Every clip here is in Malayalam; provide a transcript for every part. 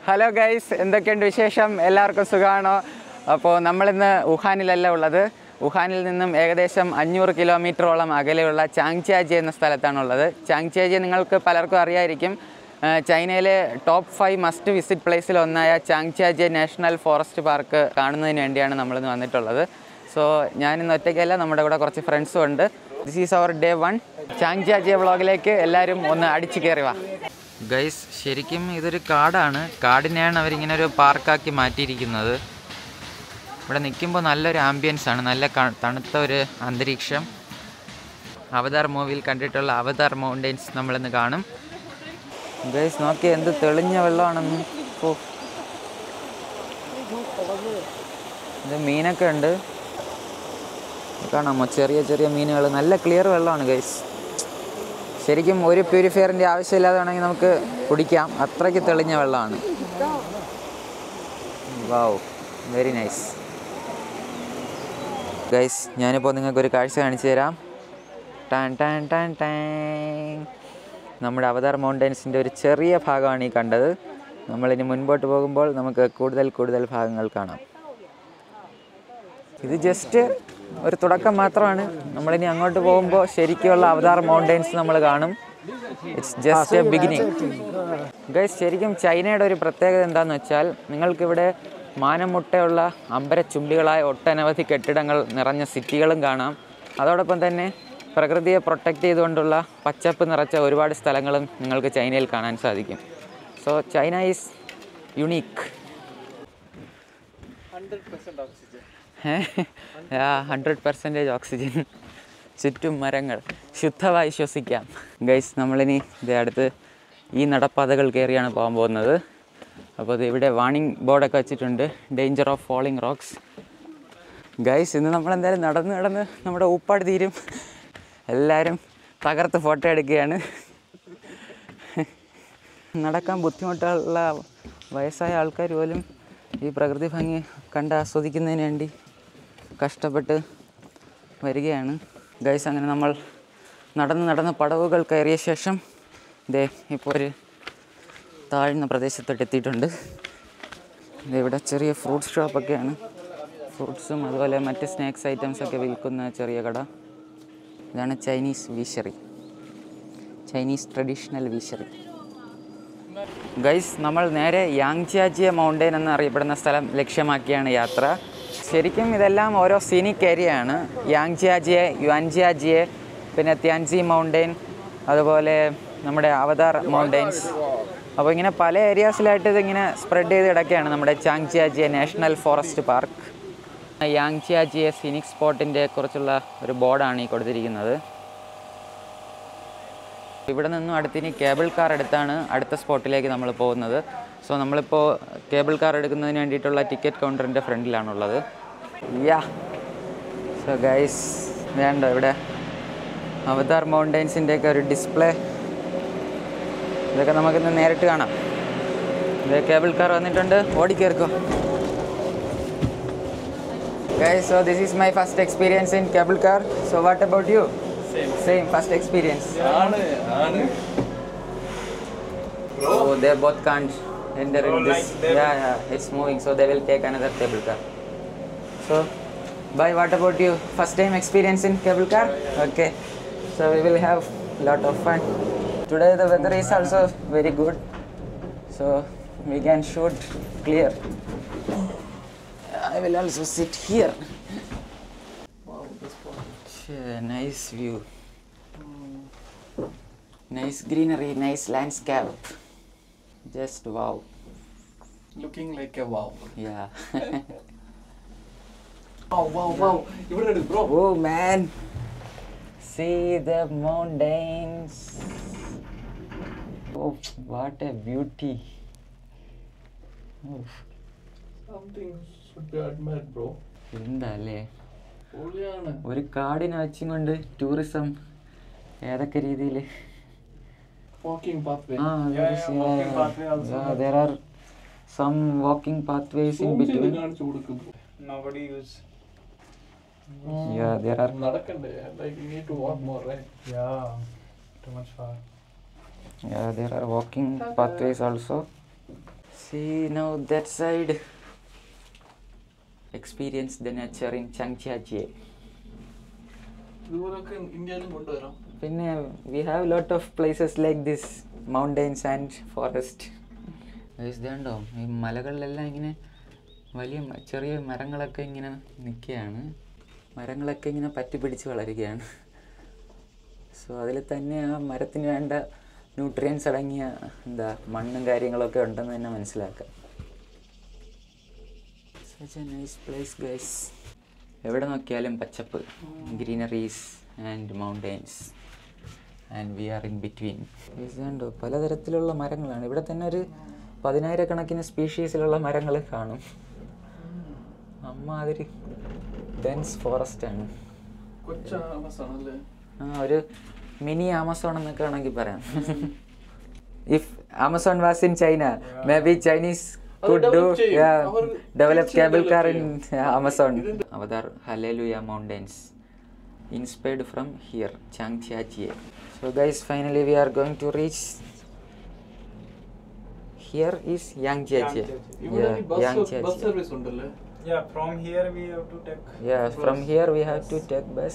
ഹലോ ഗൈസ് എന്തൊക്കെയുണ്ട് വിശേഷം എല്ലാവർക്കും സുഖമാണോ അപ്പോൾ നമ്മളിന്ന് വുഹാനിലല്ല ഉള്ളത് വുഹാനിൽ നിന്നും ഏകദേശം അഞ്ഞൂറ് കിലോമീറ്ററോളം അകലെയുള്ള ചാങ്ചാജി എന്ന സ്ഥലത്താണുള്ളത് ചാങ്ചാജി നിങ്ങൾക്ക് പലർക്കും അറിയായിരിക്കും ആ, ചൈനയിലെ ടോപ്പ് ഫൈവ് മസ്റ്റ് വിസിറ്റ് പ്ലേസിൽ ഒന്നായ ചാങ്ചാജി നാഷണൽ ഫോറസ്റ്റ് പാർക്ക് കാണുന്നതിന് വേണ്ടിയാണ് നമ്മളിന്ന് വന്നിട്ടുള്ളത് സോ ഞാനിന്ന് ഒറ്റയ്ക്കല്ല നമ്മുടെ കൂടെ കുറച്ച് ഫ്രണ്ട്സും ഉണ്ട് this is our day one Zhangjiajie വ്ളോഗിലേക്ക് എല്ലാവരും ഒന്ന് അടിച്ചു കയറി വാ ഗൈസ് ശരിക്കും ഇതൊരു കാടാണ് കാടിനെയാണ് അവരിങ്ങനെ ഒരു പാർക്കാക്കി മാറ്റിയിരിക്കുന്നത് ഇവിടെ നിൽക്കുമ്പോൾ നല്ലൊരു ആംബിയൻസ് ആണ് നല്ല ക- തണുത്ത ഒരു അന്തരീക്ഷം അവതാർ മൂവിയിൽ കണ്ടിട്ടുള്ള അവതാർ മൗണ്ടെയ്ൻസ് നമ്മളിന്ന് കാണും ഗൈസ് നോക്കി എന്ത് തെളിഞ്ഞ വെള്ളമാണെന്ന് ഓ ഇത് മീനൊക്കെ ഉണ്ട് കാണാമോ ചെറിയ ചെറിയ മീനുകൾ നല്ല ക്ലിയർ വെള്ളമാണ് ഗൈസ് ശരിക്കും ഒരു പ്യൂരിഫയറിൻ്റെ ആവശ്യമില്ലാതെ വേണമെങ്കിൽ നമുക്ക് കുടിക്കാം അത്രയ്ക്ക് തെളിഞ്ഞ വെള്ളമാണ് വാവ് വെരി നൈസ് ഗൈസ് ഞാനിപ്പോൾ നിങ്ങൾക്കൊരു കാഴ്ച കാണിച്ചു തരാം ടാൻ ടാൻ ടാൻ ടാൻ നമ്മുടെ അവതാർ മൗണ്ടൻസിൻ്റെ ഒരു ചെറിയ ഭാഗമാണ് ഈ കണ്ടത് നമ്മളിനി മുൻപോട്ട് പോകുമ്പോൾ നമുക്ക് കൂടുതൽ കൂടുതൽ ഭാഗങ്ങൾ കാണാം ഇത് ജസ്റ്റ് ഒരു തുടക്കം മാത്രമാണ് നമ്മളിനി അങ്ങോട്ട് പോകുമ്പോൾ ശരിക്കുള്ള അവതാർ മൗണ്ടെയ്ൻസ് നമ്മൾ കാണും it's just a beginning guys ശരിക്കും ചൈനയുടെ ഒരു പ്രത്യേകത എന്താണെന്ന് വെച്ചാൽ നിങ്ങൾക്കിവിടെ മാനം മുട്ടയുള്ള അമ്പരച്ചുംബികളായ ഒട്ടനവധി കെട്ടിടങ്ങൾ നിറഞ്ഞ സിറ്റികളും കാണാം അതോടൊപ്പം തന്നെ പ്രകൃതിയെ പ്രൊട്ടക്റ്റ് ചെയ്തുകൊണ്ടുള്ള പച്ചപ്പ് നിറച്ച ഒരുപാട് സ്ഥലങ്ങളും നിങ്ങൾക്ക് ചൈനയിൽ കാണാൻ സാധിക്കും so China is unique hundred percentage oxygen ചുറ്റും മരങ്ങൾ ശുദ്ധമായി ശ്വസിക്കാം ഗൈസ് നമ്മളിനി ഇത് അടുത്ത് ഈ നടപ്പാതകൾ കയറിയാണ് പോകാൻ പോകുന്നത് അപ്പോൾ ഇത് ഇവിടെ വാണിംഗ് ബോർഡൊക്കെ വെച്ചിട്ടുണ്ട് danger of falling rocks guys ഇന്ന് നമ്മൾ എന്തായാലും നടന്ന് നടന്ന് നമ്മുടെ ഊപ്പാട് തീരും എല്ലാവരും തകർത്ത് ഫോട്ടോ എടുക്കുകയാണ് നടക്കാൻ ബുദ്ധിമുട്ടുള്ള വയസ്സായ ആൾക്കാർ പോലും ഈ പ്രകൃതി ഭംഗി കണ്ട് ആസ്വദിക്കുന്നതിന് വേണ്ടി കഷ്ടപ്പെട്ട് വരികയാണ് ഗൈസ് അങ്ങനെ നമ്മൾ നടന്ന് നടന്ന് പടവുകൾ കയറിയ ശേഷം ദേ ഇപ്പോൾ ഒരു താഴ്ന്ന പ്രദേശത്തോട്ട് എത്തിയിട്ടുണ്ട് ദേ ഇവിടെ ചെറിയ ഫ്രൂട്ട്സ് ഷോപ്പൊക്കെയാണ് ഫ്രൂട്ട്സും അതുപോലെ മറ്റ് സ്നാക്സ് ഐറ്റംസ് ഒക്കെ വിൽക്കുന്ന ചെറിയ കട ഇതാണ് ചൈനീസ് വീശറി ചൈനീസ് ട്രഡീഷണൽ വീശറി ഗൈസ് നമ്മൾ നേരെ യാങ്ചാജിയ മൗണ്ടെയിൻ എന്നറിയപ്പെടുന്ന സ്ഥലം ലക്ഷ്യമാക്കിയാണ് യാത്ര ശരിക്കും ഇതെല്ലാം ഓരോ സീനിക് ഏരിയ ആണ് യാങ്ചാജിയെ യുവാൻജിയാജിയെ പിന്നെ ത്യാൻസി മൗണ്ടെയിൻ അതുപോലെ നമ്മുടെ അവതാർ മൗണ്ടെയിൻസ് അപ്പോൾ ഇങ്ങനെ പല ഏരിയാസിലായിട്ട് ഇതിങ്ങനെ സ്പ്രെഡ് ചെയ്ത് കിടക്കുകയാണ് നമ്മുടെ Zhangjiajie national forest park Yangjiajie scenic സ്പോട്ടിൻ്റെ കുറിച്ചുള്ള ഒരു ബോർഡാണ് ഈ കൊടുത്തിരിക്കുന്നത് ഇവിടെ നിന്നും അടുത്തിനി കേബിൾ കാർ എടുത്താണ് അടുത്ത സ്പോട്ടിലേക്ക് നമ്മൾ പോകുന്നത് സോ നമ്മളിപ്പോൾ കേബിൾ കാർ എടുക്കുന്നതിന് വേണ്ടിയിട്ടുള്ള ടിക്കറ്റ് കൗണ്ടറിൻ്റെ ഫ്രണ്ടിലാണുള്ളത് യാ സോ ഗൈസ് വേണ്ട ഇവിടെ അവതാർ മൗണ്ടെയ്ൻസിൻ്റെ ഒക്കെ ഒരു ഡിസ്പ്ലേ ഇതൊക്കെ നമുക്കിന്ന് നേരിട്ട് കാണാം ഇത് കേബിൾ കാർ വന്നിട്ടുണ്ട് ഓടിക്കേർക്കോ guys so this is my first experience in cable car so what about you same first experience ആണ് ആണ് Oh, they both can't enter in this. Yeah, yeah, it's moving, so they will take another cable car. So, bye. What about you? First time experience in cable car? Okay. So we will have lot of fun. Today the weather is also very good, so we can shoot clear. I will also sit here. Ch- Nice view. Nice greenery, nice landscape. Just wow. Looking like a wow Yeah. Wow wow wow ഇവിടെ എടു bro oh man. See the mountains. Oh, what a beauty. Oh, something should be admired bro എന്താ അല്ലേ പൊളിയാണ് ഒരു കാടിനെ വെച്ചും കൊണ്ട് ടൂറിസം ഏതൊക്കെ രീതിയിൽ walking pathway Ah, there is, walking yeah, pathway also yeah, there are some walking pathways in between. കാണിച്ചു കൊടുക്കും nobody use Yeah, there are. നടക്കണ്ടേ like need to walk more right yeah too much far Yeah, there are walking pathways also. See now that side. Experience the nature in Changjiajie. ഇതുപോലൊക്കെ ഇന്ത്യയിലും കൊണ്ടുവരാം പിന്നെ we have lot of places like this mountains and forest ഇതുണ്ടോ ഈ മലകളിലെല്ലാം ഇങ്ങനെ വലിയ മ- ചെറിയ മരങ്ങളൊക്കെ ഇങ്ങനെ നിൽക്കുകയാണ് മരങ്ങളൊക്കെ ഇങ്ങനെ പറ്റി പിടിച്ച് വളരുകയാണ് സോ അതിൽ തന്നെ ആ മരത്തിന് വേണ്ട ന്യൂട്രിയൻസ് അടങ്ങിയ എന്താ മണ്ണും കാര്യങ്ങളൊക്കെ ഉണ്ടെന്ന് തന്നെ മനസ്സിലാക്കാം such a nice place guys എവിടെ നോക്കിയാലും പച്ചപ്പ് greeneries and mountains and we are in between കണ്ടോ പലതരത്തിലുള്ള മരങ്ങളാണ് ഇവിടെ തന്നെ ഒരു പതിനായിരക്കണക്കിന് സ്പീഷീസിലുള്ള മരങ്ങൾ കാണും അമ്മ അതൊരു ഡെൻസ് ഫോറസ്റ്റ് ആണ് കൊച്ച ആമസാണല്ലേ ആ ഒരു മിനി ആമസോൺ എന്നൊക്കെ വേണമെങ്കിൽ പറയാം if Amazon was in China may be Chinese അത് കുഡ് ഡു develop ചെയ്യും. അവർ ഡെവലപ്പ് തിരിച്ച് കേബിൾ develop കാർ ഇൻ ചെയ്യും. Amazon Avatar hallelujah mountains inspired from here Zhangjiajie so guys finally we are going to reach here is Yangjiajie ഇവിടെ ബസ് യാങ് ബസ് ചിയാച്ചിയ സർവീസ് ഉണ്ടല്ലേ Yeah, from here we have to take. Yeah, from here we have to take bus.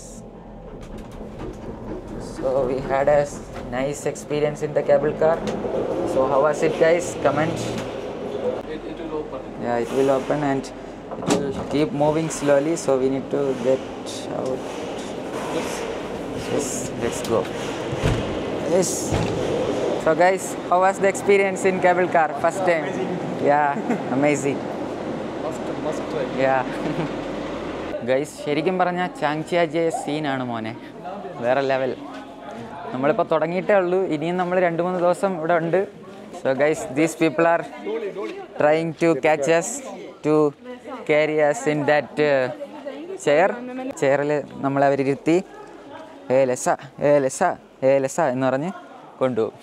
So we had a s- nice experience in the cable car. So how was it, guys? Comment. It, it will open. Yeah, it will open and it will keep moving slowly. So we need to get out. Yes, let's go. Yes. So guys, how was the experience in cable car? First time. Yeah, amazing. Must, must try. Yeah guys ശരിക്കും പറഞ്ഞാൽ ചാങ്ചിയാജിയ സീനാണ് മോനെ വേറെ ലെവൽ നമ്മളിപ്പോൾ തുടങ്ങിയിട്ടേ ഉള്ളൂ ഇനിയും നമ്മൾ രണ്ട് മൂന്ന് ദിവസം ഇവിടെ ഉണ്ട് so guys these people are trying to catch us to carry us in that chair ചെയറിൽ നമ്മളെ അവരിരുത്തി ഏ ലെസ ഏ ലെസ ഏ ലെസ എന്ന് പറഞ്ഞ് കൊണ്ടുപോകും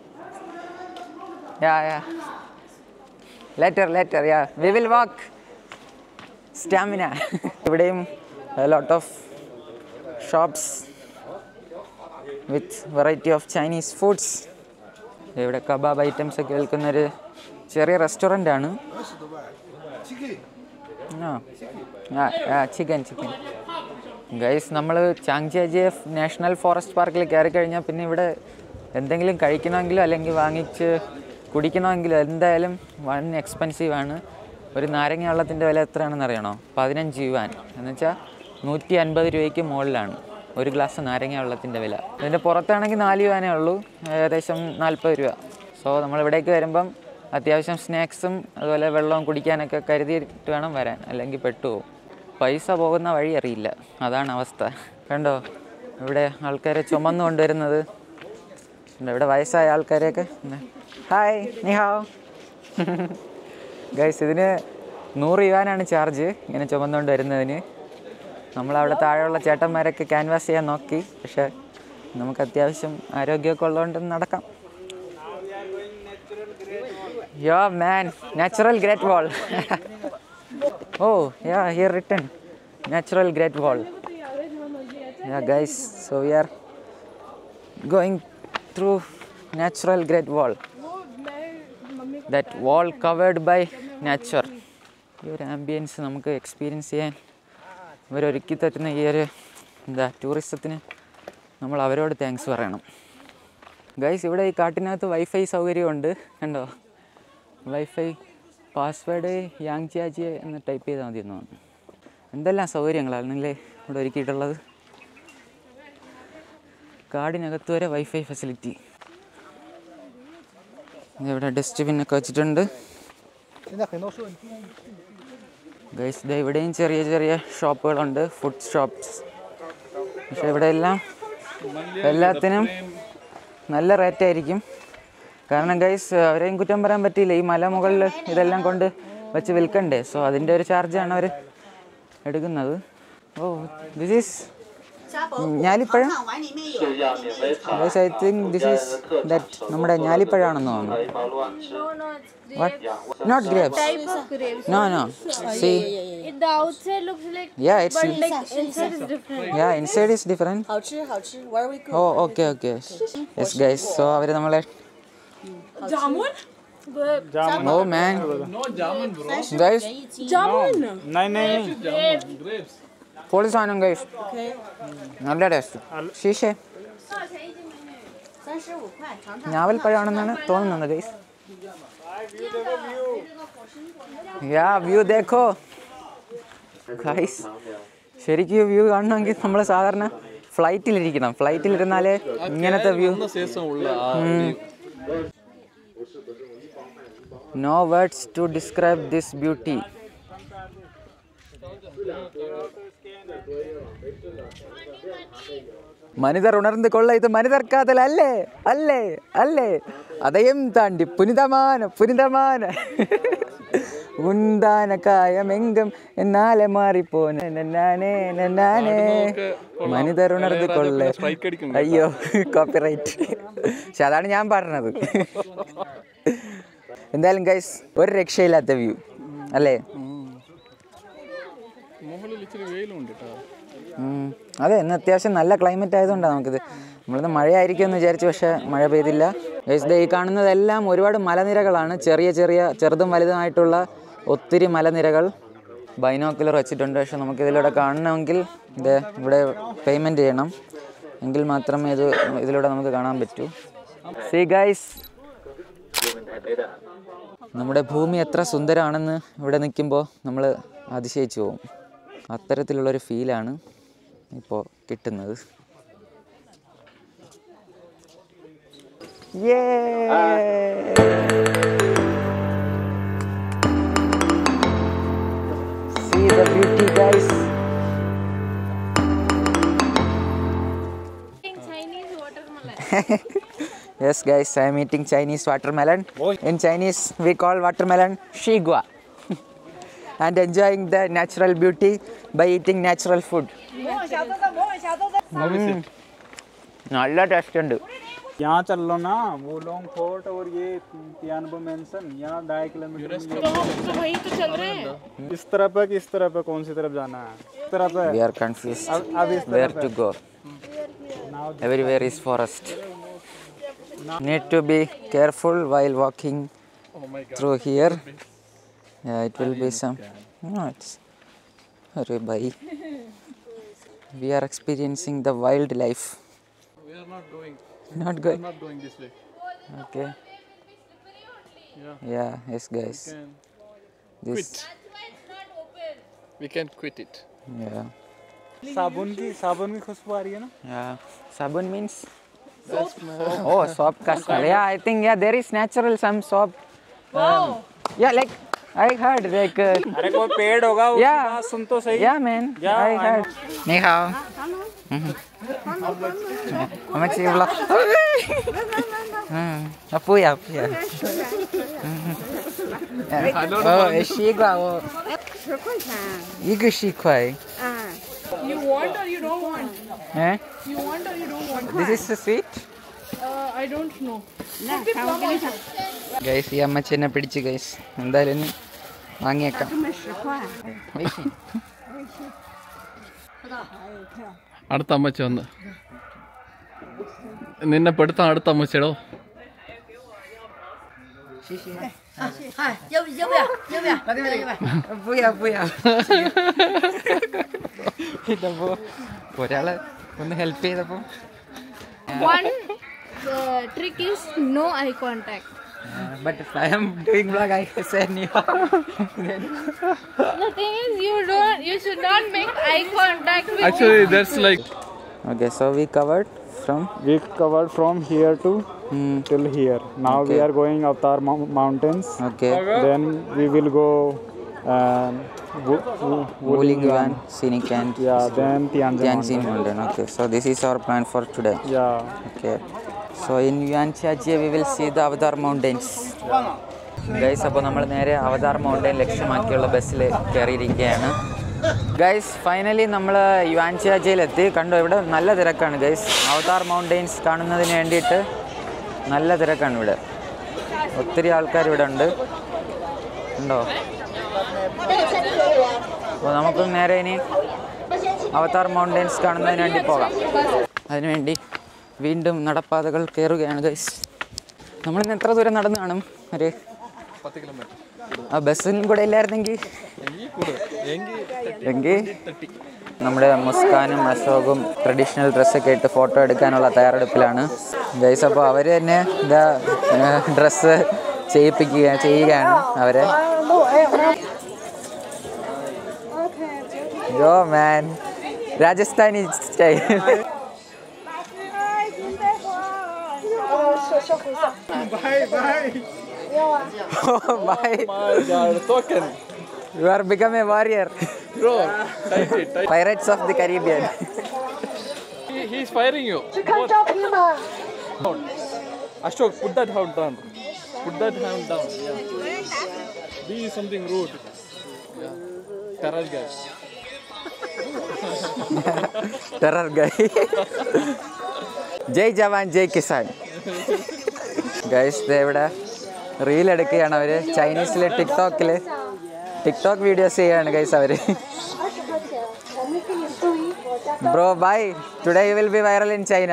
yeah yeah later later yeah we will walk stamina ഇവിടെയും lot of shops with variety of Chinese foods ഇവിടെ കബാബ് ഐറ്റംസ് ഒക്കെ വിൽക്കുന്നൊരു ചെറിയ റെസ്റ്റോറൻ്റ് ആണ് ചിക്കൻ ചിക്കൻ ഗൈസ് നമ്മൾ ചാങ്ജിയാജി നാഷണൽ ഫോറസ്റ്റ് പാർക്കിൽ കയറി കഴിഞ്ഞാൽ പിന്നെ ഇവിടെ എന്തെങ്കിലും കഴിക്കണമെങ്കിലോ അല്ലെങ്കിൽ വാങ്ങിച്ച് കുടിക്കണമെങ്കിലോ എന്തായാലും വൺ എക്സ്പെൻസീവ് ആണ് ഒരു നാരങ്ങ വെള്ളത്തിൻ്റെ വില എത്രയാണെന്ന് അറിയണോ പതിനഞ്ച് യുവാൻ എന്ന് വെച്ചാൽ നൂറ്റി അൻപത് രൂപയ്ക്ക് മുകളിലാണ് ഒരു ഗ്ലാസ് നാരങ്ങ വെള്ളത്തിൻ്റെ വില ഇതിൻ്റെ പുറത്താണെങ്കിൽ നാല് യുവാനേ ഉള്ളൂ ഏകദേശം നാൽപ്പത് രൂപ സോ നമ്മൾ ഇവിടേക്ക് വരുമ്പം അത്യാവശ്യം സ്നാക്സും അതുപോലെ വെള്ളവും കുടിക്കാനൊക്കെ കരുതിയിട്ട് വേണം വരാൻ അല്ലെങ്കിൽ പെട്ടുപോകും പൈസ പോകുന്ന വഴി അറിയില്ല അതാണ് അവസ്ഥ കണ്ടോ ഇവിടെ ആൾക്കാരെ ചുമന്നു കൊണ്ടുവരുന്നത് ഉണ്ട്. ഇവിടെ വയസ്സായ ആൾക്കാരെയൊക്കെ ഉണ്ട്. ഹായ് നിഹാവ് ഗൈസ് ഇതിന് നൂറ് യുവാനാണ് ചാർജ് ഇങ്ങനെ ചുമന്നുകൊണ്ട് വരുന്നതിന് നമ്മളവിടെ താഴെയുള്ള ചേട്ടന്മാരൊക്കെ ക്യാൻവാസ് ചെയ്യാൻ നോക്കി പക്ഷേ നമുക്ക് അത്യാവശ്യം ആരോഗ്യമൊക്കെ ഉള്ളതുകൊണ്ട് നടക്കാം yo man natural great wall oh yeah here written natural great wall yeah guys so we are going through natural great wall that wall covered by nature ഈ ഒരു ആംബിയൻസ് നമുക്ക് എക്സ്പീരിയൻസ് ചെയ്യാൻ ഇവരൊരുക്കി തരുന്ന ഈ ഒരു എന്താ ടൂറിസത്തിന് നമ്മൾ അവരോട് താങ്ക്സ് പറയണം ഗൈസ് ഇവിടെ ഈ കാട്ടിനകത്ത് വൈഫൈ സൗകര്യമുണ്ട് കണ്ടോ വൈഫൈ പാസ്വേഡ് യാങ് ചിയാജിയെ എന്ന് ടൈപ്പ് ചെയ്താൽ മതി എന്ന് തോന്നുന്നു എന്തെല്ലാം സൗകര്യങ്ങളാണല്ലേ ഇവിടെ ഒരുക്കിയിട്ടുള്ളത് കാടിനകത്ത് വരെ വൈഫൈ ഫെസിലിറ്റി ഇവിടെ ഡസ്റ്റ്ബിൻ ഒക്കെ വെച്ചിട്ടുണ്ട് ഗൈസ് ദേ ഇവിടെയും ചെറിയ ചെറിയ ഷോപ്പുകളുണ്ട് ഫുഡ് ഷോപ്സ് പക്ഷെ ഇവിടെ എല്ലാം എല്ലാത്തിനും നല്ല റേറ്റ് ആയിരിക്കും കാരണം ഗൈസ് അവരെയും കുറ്റം പറയാൻ പറ്റിയില്ല ഈ മല മുകളിൽ ഇതെല്ലാം കൊണ്ട് വെച്ച് വിൽക്കണ്ടേ സോ അതിൻ്റെ ഒരു ചാർജാണ് അവർ എടുക്കുന്നത് ഓ ദിസ് ഈസ് ഞാലിപ്പഴം guys I think this is that നമ്മുടെ ഞാലിപ്പഴമാണെന്ന് തോന്നുന്നു What? Not grapes. type of grapes. No, no. See, It, the outside looks like, yeah, it's but like inside is different. yeah, inside is different. 好吃好吃，Where are we going？ Oh, okay, okay. Yes, guys. So അവർ നമ്മളെ oh man No German, bro. Guys नहीं नहीं नहीं German. Grapes. പൊളി സാധനം ഗൈസ് നല്ല ടേസ്റ്റ് ശീഷേ ഞാവൽപ്പഴമാണെന്നാണ് തോന്നുന്നത് ഗൈസ് യാ വ്യൂ ദേഖോ ഗൈസ് ശരിക്കും വ്യൂ കാണണമെങ്കിൽ നമ്മൾ സാധാരണ ഫ്ലൈറ്റിലിരിക്കണം ഫ്ലൈറ്റിലിരുന്നാലേ ഇങ്ങനത്തെ വ്യൂ വന്ന ശേഷം ഉള്ള ആ no words to describe this beauty மனிதர் உணர்ந்து கொள்ள இது மனிதர் காதல் அல்ல அல்ல அல்ல அதையும் தாண்டி புனிதமான புனிதமான உண்டான காயம் எங்கும் என்னால மாறி போன நானே நானே മനിതർ ഉണർന്ന് കൊള്ള strike അടിക്കും അയ്യോ കോപ്പിറൈറ്റ് പക്ഷെ അതാണ് ഞാൻ പറഞ്ഞത് എന്തായാലും ഗൈസ് ഒരു രക്ഷയില്ലാത്ത വ്യൂ അല്ലേ മുകളിൽ ഇച്ചിരി വെയിലുണ്ട് കേട്ടോ ഉം. അതെ ഇന്ന് അത്യാവശ്യം നല്ല ക്ലൈമറ്റ് ആയതുകൊണ്ടാണ് നമുക്കിത് നമ്മളിന്ന് മഴയായിരിക്കും എന്ന് വിചാരിച്ചു പക്ഷേ മഴ പെയ്തില്ല Guys, ദേ ഈ കാണുന്നതെല്ലാം ഒരുപാട് മലനിരകളാണ് ചെറിയ ചെറിയ ചെറുതും വലുതുമായിട്ടുള്ള ഒത്തിരി മലനിരകൾ ബൈനോക്കുലർ വെച്ചിട്ടുണ്ട് പക്ഷെ നമുക്കിതിലൂടെ കാണണമെങ്കിൽ ഇത് ഇവിടെ പേയ്മെൻറ്റ് ചെയ്യണം എങ്കിൽ മാത്രമേ ഇത് ഇതിലൂടെ നമുക്ക് കാണാൻ പറ്റൂ സി ഗൈസ് നമ്മുടെ ഭൂമി എത്ര സുന്ദരമാണെന്ന് ഇവിടെ നിൽക്കുമ്പോൾ നമ്മൾ അതിശയിച്ചു പോകും അത്തരത്തിലുള്ളൊരു ഫീലാണ് ഇപ്പോൾ കിട്ടുന്നത് See the beauty guys. Chinese watermelon. Yes guys, I am eating Chinese watermelon. In Chinese we call watermelon shigua. and enjoying the natural beauty by eating natural food. Mm. നല്ല ടേസ്റ്റ് ഉണ്ട് यहाँ चल लो ना वो लॉन्ग फोर्ट और ये तियानबो मेंशन यहाँ ढाई किलोमीटर में तो हम तो वहीं तो चल रहे हैं ये- इस तरफ है कि इस तरफ है कौन सी तरफ जाना है इस तरफ है we are confused अब अब इस where तरफ to है go Now everywhere is forest need to be careful while walking Oh my god. through here yeah it will be some no it's Arre bhai we are experiencing the wildlife We are not going. not We are good not going this way. okay Yeah. yeah yes guys Can this we can quit it. yeah साबुन की साबुन की खुशबू आ रही है ना yeah sabun means oh soap ka smell yeah i think yeah there is natural some soap um, yeah like i heard like uh, अरे कोई पेड़ होगा उसकी Yeah. बात सुन तो सही Yeah, man. Yeah, I I heard. Ni hao. How much you vlog? Hmm. Apa ya? Apa ya? Oh, 十块哦。一个十块。 You want or you don't want? Eh? You want or you don't want? This is the sweet? Uh, I don't know. Guys ഈ അമ്മച്ചെന്നെ പിടിച്ച് ഗൈസ് എന്തായാലും ഇനി വാങ്ങിയേക്കാം അടുത്ത അമ്മച്ചി വന്ന് നിന്നെ പെടുത്താൻ അടുത്ത അമ്മച്ചിടോ 哎，要不要不要？要不要？要不要？要不要？ 不要不要ഇതപ്പോ ഒരാളെ ഒന്ന് ഹെൽപ്പ് ചെയ്തപ്പോ One uh, trick is no eye contact. But I am doing vlog I say നീ The thing is, you don't. You should not make eye contact with. Actually that's like Okay, so we covered from We covered from here to hmm, till here. Now we Okay. are going Avatar Mou- Mountains. okay, Then we will go um, Wu- Wu- Wuling Yuan, Scenic and Yeah, then Tianjin. Tianjin Mountain. Okay, so this is our plan for today. Yeah. Okay, so in Yuanqiajie we will see the Avatar Mountains. Guys അപ്പോൾ നമ്മൾ നേരെ അവതാർ മൗണ്ടൈൻ ലക്ഷ്യമാക്കിയുള്ള ബസ്സിൽ കയറിയിരിക്കുകയാണ് ഗൈസ് ഫൈനലി നമ്മൾ യുവാൻചാജയിലെത്തി കണ്ടോ ഇവിടെ നല്ല തിരക്കാണ് ഗൈസ് അവതാർ മൗണ്ടെയിൻസ് കാണുന്നതിന് വേണ്ടിയിട്ട് നല്ല തിരക്കാണ് ഇവിടെ ഒത്തിരി ആൾക്കാർ ഇവിടെ ഉണ്ട് ഉണ്ടോ അപ്പോൾ നമുക്ക് നേരെ ഇനി അവതാർ മൗണ്ടെയിൻസ് കാണുന്നതിന് വേണ്ടി പോകാം അതിനുവേണ്ടി വീണ്ടും നടപ്പാതകൾ കയറുകയാണ് ഗൈസ് നമ്മളിന്ന് എത്ര ദൂരം നടന്നു കാണും ഒരു പത്ത് കിലോമീറ്റർ ആ ബസ്സിനും കൂടെ ഇല്ലായിരുന്നെങ്കിൽ എങ്കിൽ കൂടുതൽ എങ്കിൽ എങ്കിൽ നമ്മുടെ മുസ്കാനും അശോകും ട്രഡീഷണൽ ഡ്രസ്സൊക്കെ ഇട്ട് ഫോട്ടോ എടുക്കാനുള്ള തയ്യാറെടുപ്പിലാണ് ഗൈസ് അപ്പോൾ അവർ തന്നെ ഇതാ ഡ്രസ്സ് ചെയ്യിപ്പിക്കുക ചെയ്യുകയാണ് അവരെ yo man Rajasthani style by token. You are become a warrior Bro, tight it, tight. Pirates of the Caribbean He, he's firing you. What? Down. Ashok, put that hound down. Put that hound down. Yeah. Be something rude. Yeah. Terror guy. Terror guy ജയ് ജവാൻ ജയ് കിസാൻ ഗൈസ് ഇവിടെ റീൽ എടുക്കുകയാണ് അവർ ചൈനീസിൽ ടിക്ടോക്കിൽ ടിക്ടോക്ക് വീഡിയോസ് ചെയ്യാണ് ഗൈസ് അവർ bro bye today you will be viral in China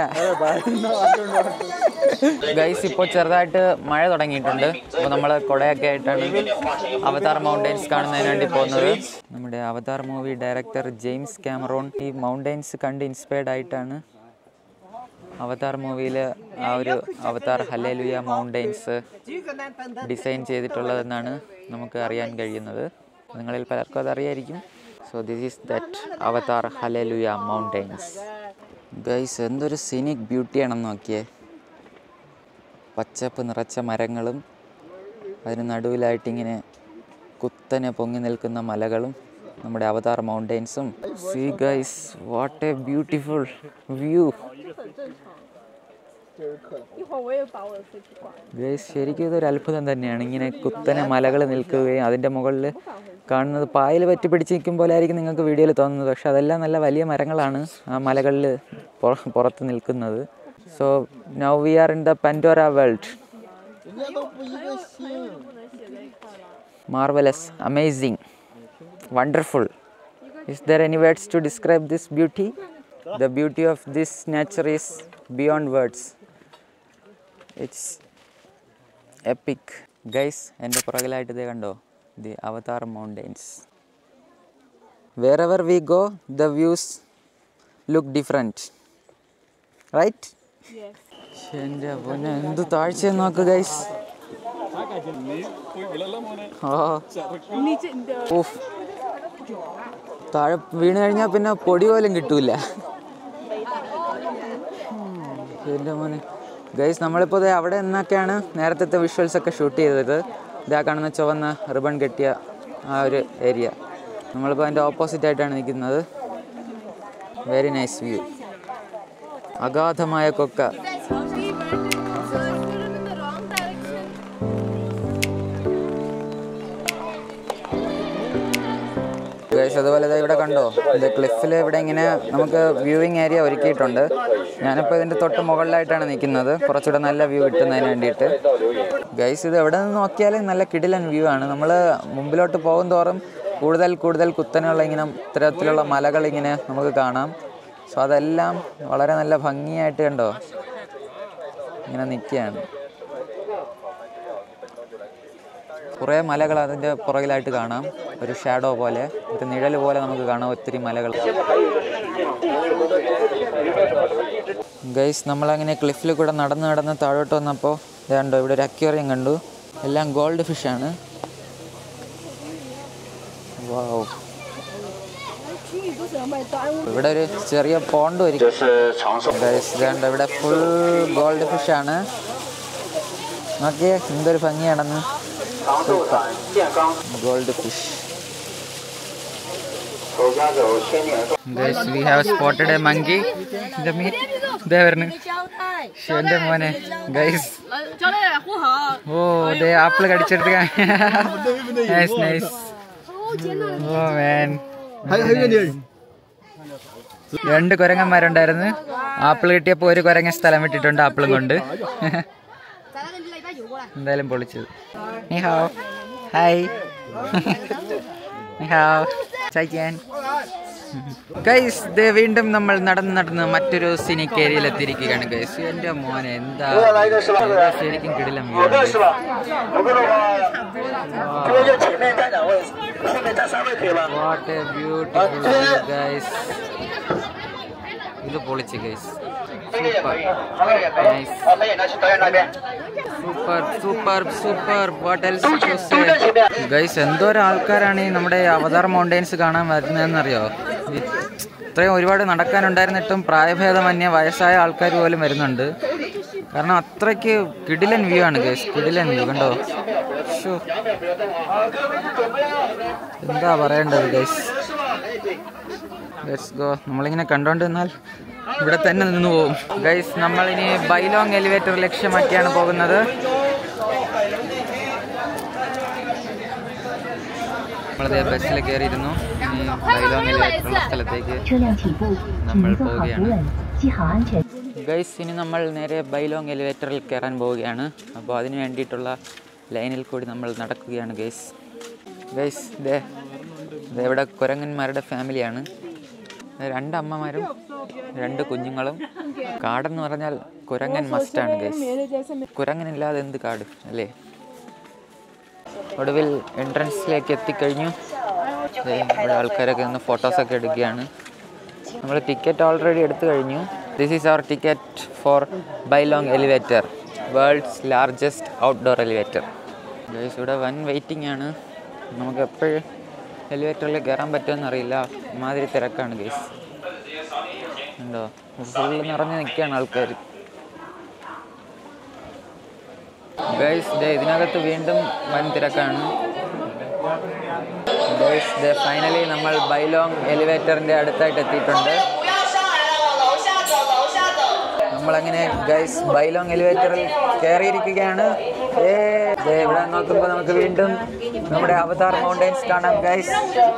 guys ഇപ്പോൾ ചെറുതായിട്ട് മഴ തുടങ്ങിയിട്ടുണ്ട് അപ്പോൾ നമ്മൾ കുടയൊക്കെ ആയിട്ടാണ് അവതാർ മൗണ്ടെയ്ൻസ് കാണുന്നതിന് വേണ്ടി പോകുന്നത് നമ്മുടെ Avatar movie director James Cameron ഈ മൗണ്ടെയ്ൻസ് കണ്ട് ഇൻസ്പയർഡ് ആയിട്ടാണ് അവതാർ മൂവിയിൽ ആ ഒരു അവതാർ ഹലേലുയ മൗണ്ടെയ്ൻസ് ഡിസൈൻ ചെയ്തിട്ടുള്ളതെന്നാണ് നമുക്ക് അറിയാൻ കഴിയുന്നത് നിങ്ങളിൽ പലർക്കും അത് അറിയായിരിക്കും so this is that Avatar Hallelujah Mountains guys എന്തൊരു സിനിക് ബ്യൂട്ടിയാണെന്ന് നോക്കിയേ പച്ചപ്പ് നിറച്ച മരങ്ങളും അതിന് നടുവിലായിട്ടിങ്ങനെ കുത്തനെ പൊങ്ങി നിൽക്കുന്ന മലകളും നമ്മുടെ അവതാർ മൗണ്ടെയ്ൻസും see guys what a beautiful view guys ശരിക്കും ഇതൊരു അത്ഭുതം തന്നെയാണ് ഇങ്ങനെ കുത്തനെ മലകൾ നിൽക്കുകയും അതിൻ്റെ മുകളിൽ കാണുന്നത് പായൽ പറ്റി പിടിച്ച് നിൽക്കും പോലെ ആയിരിക്കും നിങ്ങൾക്ക് വീഡിയോയിൽ തോന്നുന്നത് പക്ഷെ അതെല്ലാം നല്ല വലിയ മരങ്ങളാണ് ആ മലകളിൽ പുറത്ത് നിൽക്കുന്നത് so now we are in the Pandora world marvellous amazing wonderful is there any words to describe this beauty the beauty of this nature is beyond words it's epic guys എൻ്റെ പുറകിലായിട്ട് ഇതേ കണ്ടോ the Avatar Mountains wherever we go the views look different right എൻ്റെ പൊന്നെ എന്ത് താഴ്ച നോക്ക് ഗൈസ് ഓ ഓഫ് താഴെ വീണ് കഴിഞ്ഞാൽ പിന്നെ പൊടി പോലും കിട്ടൂല എൻ്റെ മോനെ ഗൈസ് നമ്മളിപ്പോൾ ദേ അവിടെ നിന്നൊക്കെയാണ് നേരത്തെ വിഷ്വൽസ് ഒക്കെ ഷൂട്ട് ചെയ്തത് ഇതാ കാണുന്ന ചുവന്ന റിബൺ കെട്ടിയ ആ ഒരു ഏരിയ നമ്മളിപ്പോൾ അതിൻ്റെ ഓപ്പോസിറ്റ് ആയിട്ടാണ് നിൽക്കുന്നത് വെരി നൈസ് വ്യൂ അഗാധമായ കൊക്ക ഗൈസ് അതുപോലെ ദേ ഇവിടെ കണ്ടോ ഇത് ക്ലിഫിൽ ഇവിടെ ഇങ്ങനെ നമുക്ക് വ്യൂവിങ് ഏരിയ ഒരുക്കിയിട്ടുണ്ട് ഞാനിപ്പോൾ ഇതിൻ്റെ തൊട്ട് മുകളിലായിട്ടാണ് നിൽക്കുന്നത് കുറച്ചുകൂടെ നല്ല വ്യൂ കിട്ടുന്നതിന് വേണ്ടിയിട്ട് ഗൈസ് ഇത് എവിടെ നിന്ന് നോക്കിയാലും നല്ല കിടിലൻ വ്യൂ ആണ് നമ്മൾ മുമ്പിലോട്ട് പോകും തോറും കൂടുതൽ കൂടുതൽ കുത്തനെയുള്ള ഇങ്ങനെ ഇത്തരത്തിലുള്ള മലകൾ ഇങ്ങനെ നമുക്ക് കാണാം സോ അതെല്ലാം വളരെ നല്ല ഭംഗിയായിട്ട് കണ്ടോ ഇങ്ങനെ നിൽക്കുകയാണ് കുറേ മലകൾ അതിൻ്റെ പുറകിലായിട്ട് കാണാം ഒരു ഷാഡോ പോലെ ഒരു നിഴൽ പോലെ നമുക്ക് കാണാം ഒത്തിരി മലകൾ ഗൈസ് നമ്മളങ്ങനെ ക്ലിഫിൽ കൂടെ നടന്ന് നടന്ന് താഴോട്ട് വന്നപ്പോൾ ഇതാണ്ടോ ഇവിടെ ഒരു അക്വേറിയം കണ്ടു എല്ലാം ഗോൾഡ് ഫിഷാണ് വാവ് ഇവിടെ ഒരു ചെറിയ പോണ്ട് ഒരുക്കി ഗൈസ് ഇതാണ്ടോ ഇവിടെ ഫുൾ ഗോൾഡ് ഫിഷാണ് നോക്കിയേ എന്തൊരു ഭംഗിയാണെന്ന് gold fish Guys, we have spotted a monkey in the meat. ദേ വരുന്നു എന്റെ മോനെ ഗൈസ് ഓ ദേ ആപ്പിള് കടിച്ചെടുത്ത് നൈസ് നൈസ് ഓ മാൻ രണ്ട് കുരങ്ങന്മാരുണ്ടായിരുന്നു ആപ്പിൾ കിട്ടിയപ്പോൾ ഒരു കുരങ്ങ സ്ഥലം വിട്ടിട്ടുണ്ട് ആപ്പിളും കൊണ്ട് എന്തായാലും പൊളിച്ചത് നീ ഹാവ് ഹായ് നീ ഹാവ് ചായ്ക്കാൻ ഗൈസ് ദേ വീണ്ടും നമ്മൾ നടന്ന് നടന്ന് മറ്റൊരു സിനിക് ഏരിയയിൽ എത്തിയിരിക്കുകയാണ് ഗൈസ് എന്റെ മോനെ എന്താ എന്താ ശരിക്കും കിടിലം view ആണ് guys. 因为就前面站两位，后面站三位可以吗？ What a beautiful view guys ഇത് പൊളിച്ച് guys super nice 好，导演呢去导演那边。 super super super what else to say guys എന്തോരം ആൾക്കാരാണ് ഈ നമ്മുടെ ഈ അവതാർ മൗണ്ടെയിൻസ് കാണാൻ വരുന്നതെന്നറിയോ ഈ ഇത്രയും ഒരുപാട് നടക്കാനുണ്ടായിരുന്നിട്ടും പ്രായഭേദമന്യേ വയസ്സായ ആൾക്കാർ പോലും വരുന്നുണ്ട് കാരണം അത്രയ്ക്ക് കിടിലൻ വ്യൂ ആണ് ഗൈസ് കിടിലൻ വ്യൂ കണ്ടോ ശ്ശോ. എന്താ പറയേണ്ടത് ഗൈസ് ലെറ്റ്സ് ഗോ നമ്മളിങ്ങനെ കണ്ടോണ്ട് നിന്നാൽ ഇവിടെ തന്നെ നിന്ന് പോകും ഗൈസ് നമ്മളിനി ബൈലോങ് എലിവേറ്റർ ലക്ഷ്യമാക്കിയാണ് പോകുന്നത് നമ്മളത് ബസ്സിൽ കയറിയിരുന്നു ഇനി ബൈലോങ് എലിവേറ്റർ ഉള്ള സ്ഥലത്തേക്ക് 车辆起步，请 നമ്മൾ 做好扶 പോവുകയാണ് 稳，系好安全。 ഗൈസ് ഇനി നമ്മൾ നേരെ ബൈലോങ് എലിവേറ്ററിൽ കയറാൻ പോവുകയാണ് അപ്പോൾ അതിന് വേണ്ടിയിട്ടുള്ള ലൈനിൽ കൂടി നമ്മൾ നടക്കുകയാണ് ഗൈസ് ഗൈസ് ദേ ദേ ഇവിടെ കുരങ്ങന്മാരുടെ ഫാമിലിയാണ് ദേ രണ്ട് അമ്മമാരും രണ്ട് കുഞ്ഞുങ്ങളും കാടെന്ന് പറഞ്ഞാൽ കുരങ്ങൻ മസ്റ്റാണ് ഗൈസ് കുരങ്ങനില്ലാതെ എന്ത് കാട് അല്ലേ ഒടുവിൽ എൻട്രൻസിലേക്ക് എത്തിക്കഴിഞ്ഞു ദേ ഇവിടെ ആൾക്കാരൊക്കെ നിന്ന് ഫോട്ടോസൊക്കെ എടുക്കുകയാണ് നമ്മൾ ടിക്കറ്റ് ഓൾറെഡി എടുത്തു കഴിഞ്ഞു this is our ticket for Bailong elevator world's largest outdoor elevator guys ഇവിടെ വൻ വെയിറ്റിംഗ് ആണ് നമുക്ക് എപ്പോഴും എലിവേറ്ററിൽ കയറാൻ പറ്റുമെന്ന് അറിയില്ല മാതിരി തിരക്കാണ് ഗൈസ് ഉണ്ടോ ഫുള്ള് നിറഞ്ഞ് നിൽക്കുകയാണ് ആൾക്കാർ ഗൈസ് ദേ ഇതിനകത്ത് വീണ്ടും വൻ തിരക്കാണ് ഗൈസ് ദേ ഫൈനലി നമ്മൾ ബൈലോങ് എലിവേറ്ററിന്റെ അടുത്തായിട്ട് എത്തിയിട്ടുണ്ട് നമ്മളങ്ങനെ ഗൈസ് ബൈലോങ് എലിവേറ്ററിൽ കയറിയിരിക്കുകയാണ് ഏ ദേ ഇവിടെ നോക്കുമ്പോൾ നമുക്ക് വീണ്ടും നമ്മുടെ അവതാർ മൗണ്ടൻസ് കാണാം guys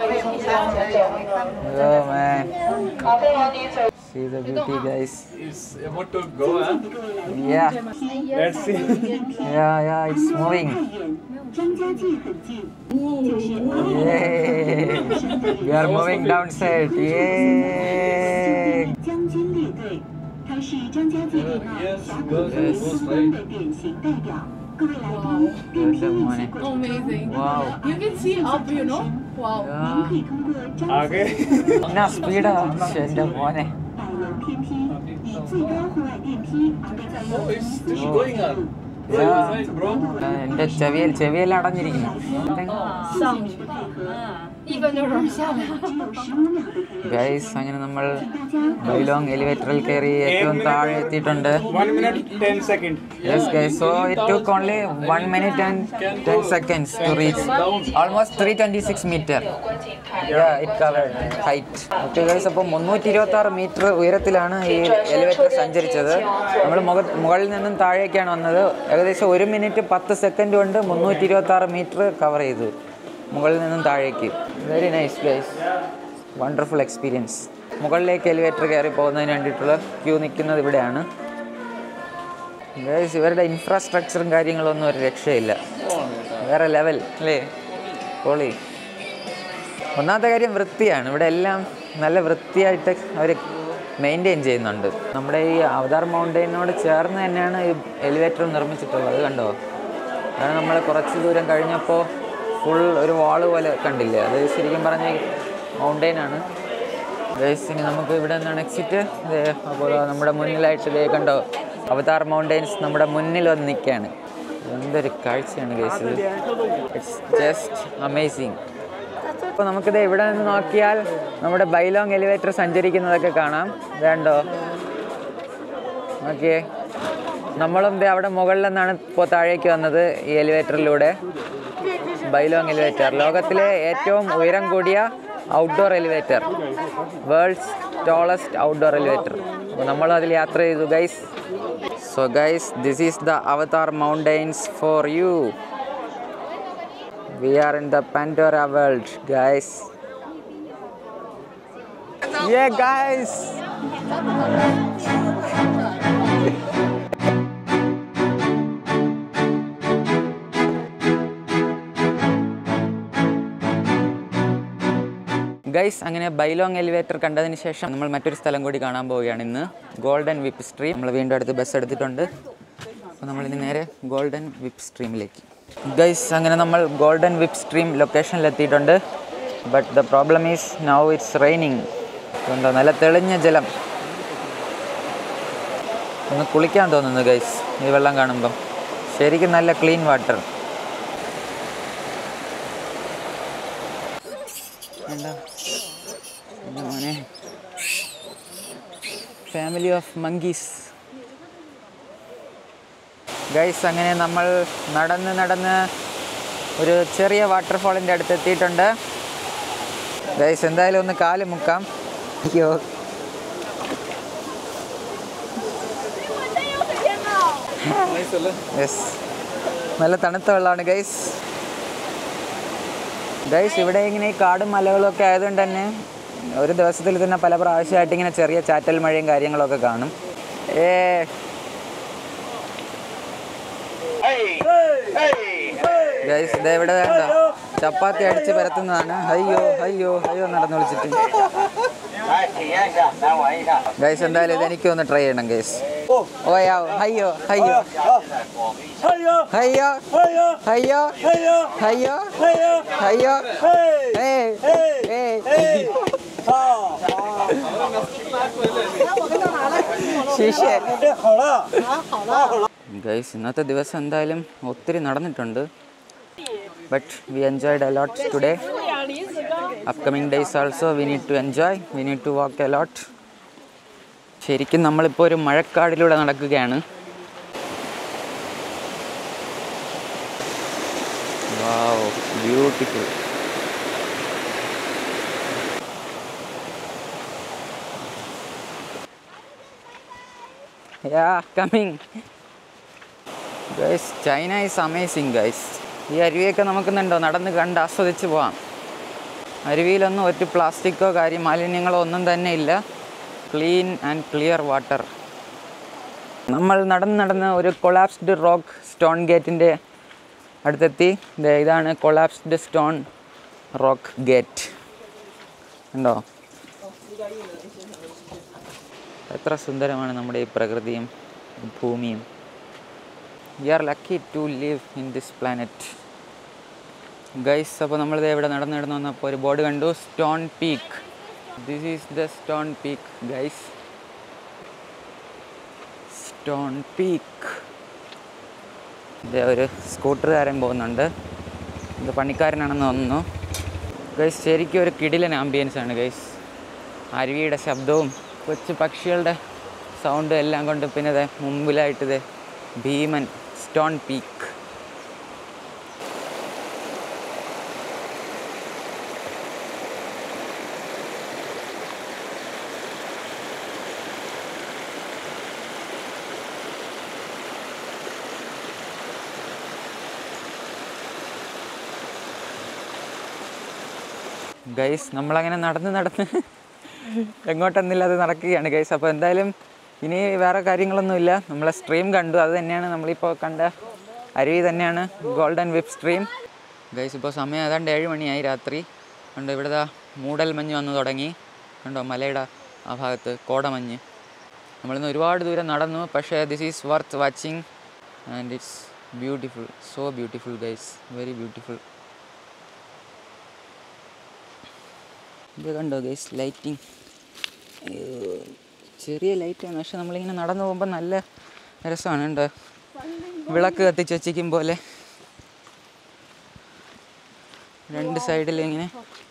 oh man See the beauty guys. It's about to go, huh? Yeah, Let's see. yeah, yeah, it's moving. 张家界很近，就是阿 Yay! We are moving downside. Yay! 将军列队，他是张家界地貌峡谷风风光的典型代表。各位来宾，电梯运行过程中， Amazing. Wow. You can see up, you know. Wow. 您可以通过张 आगे എന്നാ സ്പീഡാ എൻ്റെ മോനെ 柏油天梯，以最高户外电梯而被赞 Oh, 誉 it's still going on. Bro, Yeah. you're right, bro. ആ, എൻ്റെ ചെവിയിൽ ചെവിയെല്ലാം അടഞ്ഞിരിക്കുന്നു 谢谢你的配合。 Even the room 只有十五秒的可以 ഗൈസ് അങ്ങനെ നമ്മൾ 大家 ബൈലോങ് എലിവേറ്ററിൽ കയറി ഏറ്റവും താഴെ എത്തിയിട്ടുണ്ട് one minute ten second. Yes guys so it took only one minute and ten seconds to reach almost three twenty six metre it covered height okay guys അപ്പോൾ മുന്നൂറ്റി ഇരുപത്തി ആറ് മീറ്റർ ഉയരത്തിലാണ് ഈ എലിവേറ്റർ സഞ്ചരിച്ചത് നമ്മൾ മുഖ മുകളിൽ നിന്നും താഴേക്കാണ് വന്നത് ഏകദേശം ഒരു മിനിറ്റ് പത്ത് സെക്കൻഡ് കൊണ്ട് മുന്നൂറ്റി ഇരുപത്തി ആറ് മീറ്റർ കവർ ചെയ്തു മുകളിൽ നിന്നും താഴേക്ക് very nice guys wonderful experience മുകളിലേക്ക് എലിവേറ്റർ കയറി പോകുന്നതിന് വേണ്ടിയിട്ടുള്ള ക്യൂ നിൽക്കുന്നത് ഇവിടെയാണ് ഗൈസ് ഇവരുടെ ഇൻഫ്രാസ്ട്രക്ചറും കാര്യങ്ങളൊന്നും ഒരു രക്ഷയില്ല വേറെ ലെവൽ അല്ലേ പൊളി ഒന്നാമത്തെ കാര്യം വൃത്തിയാണ് ഇവിടെ എല്ലാം നല്ല വൃത്തിയായിട്ട് അവർ മെയിൻറ്റെയിൻ ചെയ്യുന്നുണ്ട് നമ്മുടെ ഈ അവതാർ മൗണ്ടൈനോട് ചേർന്ന് തന്നെയാണ് ഈ എലിവേറ്റർ നിർമ്മിച്ചിട്ടുള്ളത് കണ്ടോ അതാണ് നമ്മൾ കുറച്ച് ദൂരം കഴിഞ്ഞപ്പോൾ ഫുൾ ഒരു വാള് പോലെ കണ്ടില്ലേ അത് ശരിക്കും പറഞ്ഞ മൗണ്ടൈനാണ് ഗൈസ് ഇനി നമുക്ക് ഇവിടെ നിന്നാണ് എക്സിറ്റ് ഇതേ അപ്പോൾ ദാ നമ്മുടെ മുന്നിലായിട്ട് ഇതേ കണ്ടോ അവതാർ മൗണ്ടൈൻസ് നമ്മുടെ മുന്നിൽ വന്ന് നിൽക്കുകയാണ് എന്തൊരു കാഴ്ചയാണ് ഗൈസ് ഇത് ഇറ്റ്സ് ജസ്റ്റ് അമേസിങ് അപ്പോൾ നമുക്കിത് ഇവിടെ നിന്ന് നോക്കിയാൽ നമ്മുടെ ബൈലോങ് എലിവേറ്റർ സഞ്ചരിക്കുന്നതൊക്കെ കാണാം വേണ്ടോ ഓക്കെ നമ്മളും ദേ അവിടെ മുകളിൽ നിന്നാണ് ഇപ്പോൾ താഴേക്ക് വന്നത് ഈ എലിവേറ്ററിലൂടെ ബൈലോങ് എലിവേറ്റർ ലോകത്തിലെ ഏറ്റവും ഉയരം കൂടിയ outdoor elevator world's tallest outdoor elevator അപ്പോൾ നമ്മൾ അതിൽ യാത്ര ചെയ്തു guys so guys this is the Avatar Mountains for you we are in the Pandora world guys Yeah, guys. Guys അങ്ങനെ ബൈലോങ് എലിവേറ്റർ കണ്ടതിന് ശേഷം നമ്മൾ മറ്റൊരു സ്ഥലം കൂടി കാണാൻ പോവുകയാണ് ഇന്ന് ഗോൾഡൻ വിപ്പ് സ്ട്രീം നമ്മൾ വീണ്ടും അടുത്ത് ബസ് എടുത്തിട്ടുണ്ട് അപ്പോൾ നമ്മളിനി നേരെ ഗോൾഡൻ വിപ്പ് സ്ട്രീമിലേക്ക് ഗൈസ് അങ്ങനെ നമ്മൾ ഗോൾഡൻ വിപ്പ് സ്ട്രീം ലൊക്കേഷനിൽ എത്തിയിട്ടുണ്ട് but the problem is now it's raining എന്താ നല്ല തെളിഞ്ഞ ജലം ഒന്ന് കുളിക്കാൻ തോന്നുന്നു ഗൈസ് ഈ വെള്ളം കാണുമ്പം ശരിക്കും നല്ല ക്ലീൻ വാട്ടർ എന്താ എൻ്റെ മോനെ ഫാമിലി ഓഫ് മങ്കീസ് ഗൈസ് അങ്ങനെ നമ്മൾ നടന്ന് നടന്ന് ഒരു ചെറിയ വാട്ടർഫോളിൻ്റെ അടുത്ത് എത്തിയിട്ടുണ്ട് ഗൈസ് എന്തായാലും ഒന്ന് കാല് മുക്കാം അയ്യോ Nice അല്ലേ യെസ് നല്ല തണുത്ത വെള്ളമാണ് ഗൈസ് ഗൈസ് ഇവിടെ ഇങ്ങനെ ഈ കാടും മലകളും ഒക്കെ ആയതുകൊണ്ട് തന്നെ ഒരു ദിവസത്തിൽ തന്നെ പല പ്രാവശ്യമായിട്ട് ഇങ്ങനെ ചെറിയ ചാറ്റൽ മഴയും കാര്യങ്ങളൊക്കെ കാണും ഏ ഗൈസ് ഇതേ ഇവിടെ എന്താ ചപ്പാത്തി അടിച്ച് പരത്തുന്നതാണ് അയ്യോ അയ്യോ അയ്യോ നടന്നു വിളിച്ചിട്ട് 来体验一下，来玩一下。 ഗൈസ് എന്തായാലും ഇത് എനിക്ക് ഒന്ന് ട്രൈ ചെയ്യണം ഗൈസ് ഓയാ അയ്യോ അയ്യോ അയ്യോ അയ്യോ അയ്യോ അയ്യോ ഏയ് ഏയ് ശിഷ്യ ഗൈസ് ഇന്നത്തെ ദിവസം എന്തായാലും ഒത്തിരി നടന്നിട്ടുണ്ട് but we enjoyed a lot today upcoming days also we need to enjoy we need to walk a lot ശരിക്കും നമ്മളിപ്പോൾ ഒരു മഴക്കാടിലൂടെ നടക്കുകയാണ് wow beautiful yeah coming guys China is amazing guys ഈ അരുവിയൊക്കെ നമുക്കുന്നുണ്ടോ നടന്ന് കണ്ട് ആസ്വദിച്ച് പോവാം അരുവിയിലൊന്നും ഒരു പ്ലാസ്റ്റിക്കോ കാര്യം മാലിന്യങ്ങളോ ഒന്നും തന്നെ ഇല്ല ക്ലീൻ ആൻഡ് ക്ലിയർ വാട്ടർ നമ്മൾ നടന്ന് നടന്ന് ഒരു കൊളാപ്സ്ഡ് റോക്ക് സ്റ്റോൺ ഗേറ്റിൻ്റെ അടുത്തെത്തി ദേ ഇതാണ് കൊളാപ്സ്ഡ് സ്റ്റോൺ റോക്ക് ഗേറ്റ് ഉണ്ടോ എത്ര സുന്ദരമാണ് നമ്മുടെ ഈ പ്രകൃതിയും ഭൂമിയും we are lucky to live in this planet guys അപ്പോൾ നമ്മളിത് ഇവിടെ നടന്ന് നടന്ന് വന്നപ്പോൾ ഒരു ബോർഡ് കണ്ടു stone peak this is the stone peak guys stone peak ഇത് ഒരു സ്കൂട്ടറുകാരൻ പോകുന്നുണ്ട് ഇത് പണിക്കാരനാണെന്ന് തോന്നുന്നു ഗൈസ് ശരിക്കും ഒരു കിടിലൻ ആംബിയൻസ് ആണ് ഗൈസ് അരുവിയുടെ ശബ്ദവും കൊച്ചു പക്ഷികളുടെ സൗണ്ടും എല്ലാം കൊണ്ട് പിന്നെ ഇതേ മുമ്പിലായിട്ട് ഇതേ ഭീമൻ സ്റ്റോൺ പീക്ക് ഗൈസ് നമ്മളങ്ങനെ നടന്ന് നടന്ന് എങ്ങോട്ടെന്നില്ലാതെ നടക്കുകയാണ് ഗൈസ് അപ്പോൾ എന്തായാലും ഇനി വേറെ കാര്യങ്ങളൊന്നുമില്ല നമ്മളെ സ്ട്രീം കണ്ടു അത് തന്നെയാണ് നമ്മളിപ്പോൾ കണ്ട അരുവി തന്നെയാണ് ഗോൾഡൻ വിപ്പ് സ്ട്രീം ഗൈസ് ഇപ്പോൾ സമയം ഏതാണ്ട് ഏഴ് മണിയായി രാത്രി കണ്ടോ ഇവിടെ ദാ മൂടൽ മഞ്ഞ് വന്നു തുടങ്ങി കണ്ടോ മലയുടെ ആ ഭാഗത്ത് കോടമഞ്ഞ് നമ്മളിന്ന് ഒരുപാട് ദൂരം നടന്നു പക്ഷേ this is worth watching and it's beautiful so beautiful guys very beautiful ഇത് കണ്ടോ ഗൈസ് ലൈറ്റിംഗ് ചെറിയ ലൈറ്റാണ് പക്ഷെ നമ്മളിങ്ങനെ നടന്നു പോകുമ്പോൾ നല്ല രസമാണ് കണ്ടോ വിളക്ക് കത്തിച്ച് വച്ചിരിക്കും പോലെ രണ്ട് സൈഡിൽ ഇങ്ങനെ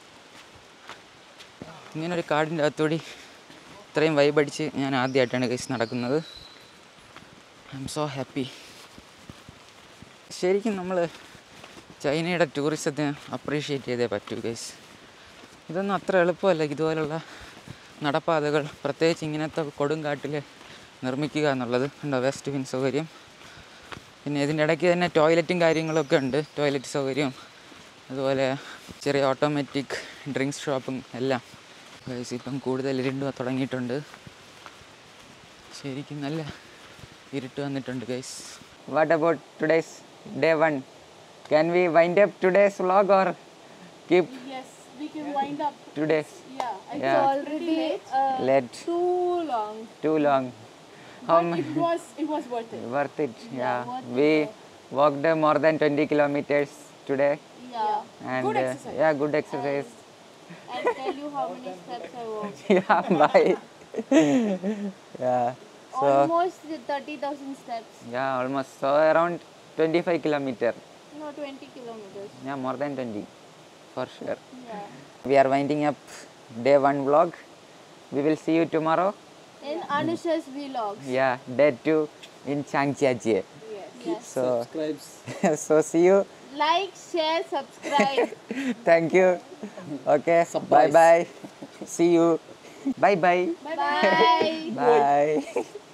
ഇങ്ങനെ ഒരു കാടിൻ്റെ അകത്തൂടി ഇത്രയും വൈബ് അടിച്ച് ഞാൻ ആദ്യമായിട്ടാണ് ഗൈസ് നടക്കുന്നത് ഐ എം സോ ഹാപ്പി ശരിക്കും നമ്മൾ ചൈനയുടെ ടൂറിസത്തെ അപ്രീഷിയേറ്റ് ചെയ്തേ പറ്റൂ ഗൈസ് ഇതൊന്നും അത്ര എളുപ്പമല്ല ഇതുപോലുള്ള നടപ്പാതകൾ പ്രത്യേകിച്ച് ഇങ്ങനത്തെ കൊടുങ്കാട്ടിൽ നിർമ്മിക്കുക എന്നുള്ളത് ഉണ്ടോ വേസ്റ്റ് ബിൻ സൗകര്യം പിന്നെ ഇതിൻ്റെ ഇടയ്ക്ക് തന്നെ ടോയ്ലറ്റും കാര്യങ്ങളൊക്കെ ഉണ്ട് ടോയ്ലറ്റ് സൗകര്യം അതുപോലെ ചെറിയ ഓട്ടോമാറ്റിക് ഡ്രിങ്ക്സ് ഷോപ്പും എല്ലാം ഗൈസ് ഇപ്പം കൂടുതൽ ഇരുണ്ട് തുടങ്ങിയിട്ടുണ്ട് ശരിക്കും നല്ല ഇരുട്ട് വന്നിട്ടുണ്ട് guys what about today's day one can we wind up today's vlog or keep we can wind up. two days. Yeah, it's Yeah. already late. Uh, Late, too long. too long. How But many? it was it was worth it. Worth it. Yeah. worth We walked uh, more than 20 kilometers today. Yeah. And Good uh, exercise. yeah, good exercise. I'll tell you how many steps I walked. yeah, bye. yeah. So Almost 30,000 steps. yeah, almost so around 25 kilometer. No, 20 kilometers. Yeah, more than 20 for sure. Yeah. We are winding up day one vlog. We will see you tomorrow. In Anusha's vlogs. Yeah, day two in Changjiajie. Yes. So so see you. Like, share, subscribe. Thank you. Okay. Bye bye. See you. Bye bye. Bye bye. Bye.